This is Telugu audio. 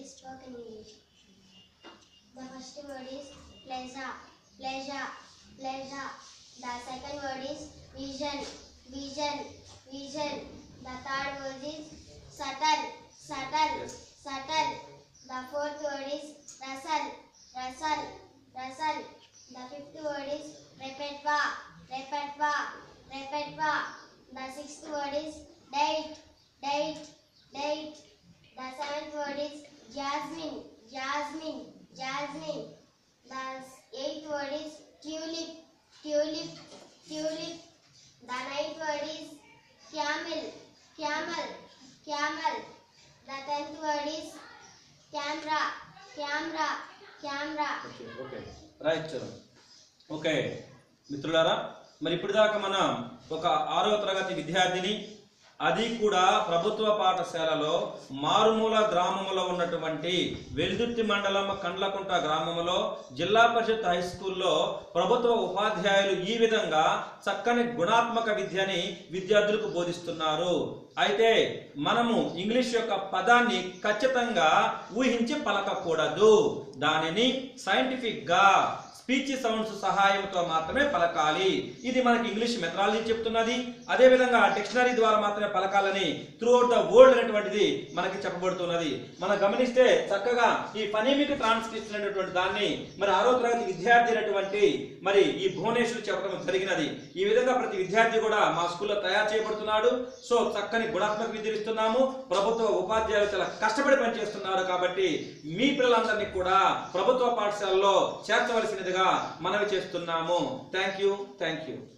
spoken English. The first word is pleasure, pleasure, pleasure. The second word is vision, vision, vision. The third word is subtle, subtle, subtle. The fourth word is rustle, rustle, rustle. The fifth word is repertoire, repertoire, repertoire. The sixth word is date, date, date. The seventh word is jasmine, jasmine, jasmine. The eighth word is tulip, tulip, tulip. The ninth word is camel, camel, camel. The tenth word is camera, camera, camera. Okay okay right okay మిత్రులారా మరి ఇప్పుడు దాకా మనం ఒక ఆరవ తరగతి విద్యార్థిని అది కూడా ప్రభుత్వ పాఠశాలలో మారుమూల గ్రామంలో ఉన్నటువంటి వెల్దుర్తి మండలం కండ్లకుంట గ్రామంలో జిల్లా పరిషత్ హై స్కూల్లో ప్రభుత్వ ఉపాధ్యాయులు ఈ విధంగా చక్కని గుణాత్మక విద్యని విద్యార్థులకు బోధిస్తున్నారు అయితే మనము ఇంగ్లీష్ యొక్క పదాన్ని ఖచ్చితంగా ఊహించి పలకకూడదు దానిని సైంటిఫిక్ గా స్పీచ్ సౌండ్స్ సహాయంతో మాత్రమే పలకాలి ఇది మనకి ఇంగ్లీష్ మెథడాలజీ చెప్తున్నది అదే విధంగా డిక్షనరీ ద్వారా మాత్రమే పలకాలని త్రూ అవుట్ ద వరల్డ్ అనేటువంటిది మనకి చెప్పబడుతున్నది మనం గమనిస్తే చక్కగా ఈ ఫనీమిక్ ట్రాన్స్క్రిప్షన్ అనేటువంటి దాన్ని మరి ఆరో తరగతి విద్యార్థి అయినటువంటి మరి ఈ భువనేశ్వర్ చెప్పడం జరిగినది ఈ విధంగా ప్రతి విద్యార్థి కూడా మా స్కూల్లో తయారు చేయబడుతున్నాడు సో చక్కని గుణాత్మక విద్యలు ఇస్తున్నాము ప్రభుత్వ ఉపాధ్యాయులు చాలా కష్టపడి పనిచేస్తున్నారు కాబట్టి మీ పిల్లలందరినీ కూడా ప్రభుత్వ పాఠశాలలో చేర్చవలసినదిగా మనవి చేస్తున్నాము థ్యాంక్ యూ థ్యాంక్ యూ